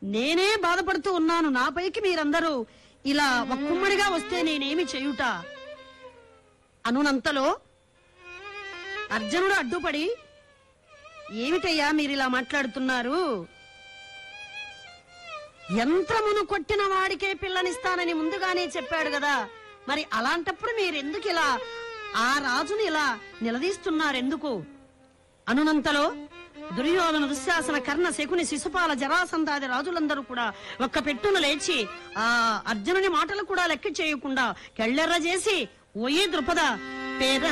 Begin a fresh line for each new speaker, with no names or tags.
నేనే బాధపడుతూ ఉన్నాను నాపైకి మీరందరూ ఇలా ఒక్కుమ్మడిగా వస్తే నేనేమి చేయుట అనునంతలో అర్జునుడు అడ్డుపడి ఏమిటయ్యా మీరిలా మాట్లాడుతున్నారు యంత్రమును కొట్టిన వాడికే పిల్లనిస్తానని ముందుగానే చెప్పాడు కదా మరి అలాంటప్పుడు మీరెందుకు ఇలా ఆ రాజుని ఇలా నిలదీస్తున్నారెందుకు అనునంతలో దుర్యోధన దుశ్శాసన కర్ణ శకుని శిశుపాల జరాసంధాది రాజులందరూ కూడా ఒక్క పెట్టున లేచి ఆ అర్జునుని మాటలు కూడా లెక్క చేయకుండా కెళ్ళెర్ర చేసి ఓయే ద్రుపద పేద